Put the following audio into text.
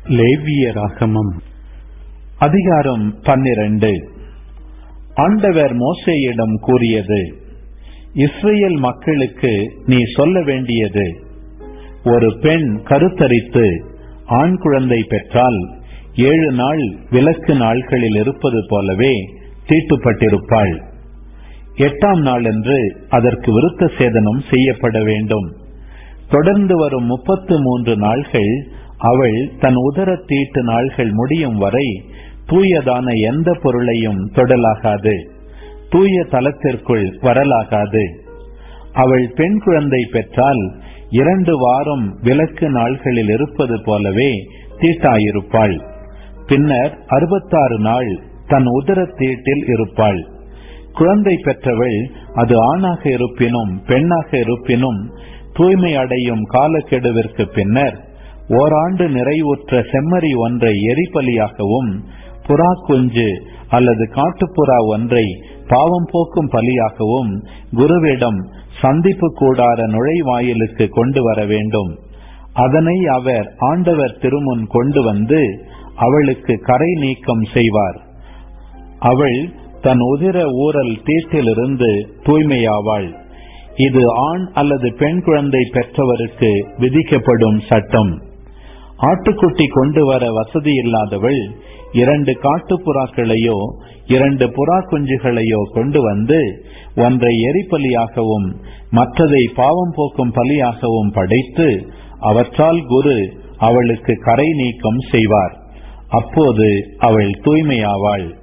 லேவியராகமம் அதிகாரம் பன்னிரண்டு ஆண்டவர் மோசேயிடம் கூறியது இஸ்ரேல் மக்களுக்கு நீ சொல்ல வேண்டியது ஒரு பெண் கருத்தரித்து ஆண் குழந்தை பெற்றால் ஏழு நாள் விலக்கு நாள்களில் இருப்பது போலவே தீட்டுப்பட்டிருப்பாள் எட்டாம் நாளன்று அதற்கு விருத்த சேதனம் செய்யப்பட வேண்டும் தொடர்ந்து வரும் முப்பத்து மூன்று நாள்கள் அவள் தன் உதர தீட்டு நாள்கள் முடியும் வரை தூயதான எந்த பொருளையும் தொடலாகாது தூய தலத்திற்குள் வரலாகாது அவள் பெண் குழந்தை பெற்றால் இரண்டு வாரம் விலக்கு நாள்களில் இருப்பது போலவே தீட்டாயிருப்பாள் பின்னர் அறுபத்தாறு நாள் தன் உதர தீட்டில் இருப்பாள் குழந்தை பெற்றவள் அது ஆணாக இருப்பினும் பெண்ணாக இருப்பினும் தூய்மை அடையும் காலக்கெடுவிற்கு பின்னர் ஓராண்டு நிறைவுற்ற செம்மறி ஒன்றை எரிபலியாகவும் புறா குஞ்சு அல்லது காட்டுப்புறா ஒன்றை பாவம் போக்கும் பலியாகவும் குருவிடம் சந்திப்பு கூடார நுழைவாயிலுக்கு கொண்டு வர வேண்டும் அதனை அவர் ஆண்டவர் திருமுன் கொண்டு வந்து அவளுக்கு கரை நீக்கம் செய்வார் அவள் தன் உதிர ஊரல் தீட்டிலிருந்து தூய்மையாவாள் இது ஆண் அல்லது பெண் குழந்தை பெற்றவருக்கு விதிக்கப்படும் சட்டம் ஆட்டுக்குட்டி கொண்டு வர வசதி இல்லாதவள் இரண்டு காட்டுப்புறாக்களையோ இரண்டு புறா குஞ்சுகளையோ கொண்டு வந்து ஒன்றை எரிபலியாகவும் மற்றதை பாவம் போக்கும் பலியாகவும் படைத்து அவற்றால் குரு அவளுக்கு கரை நீக்கம் செய்வார் அப்போது அவள் தூய்மையாவாள்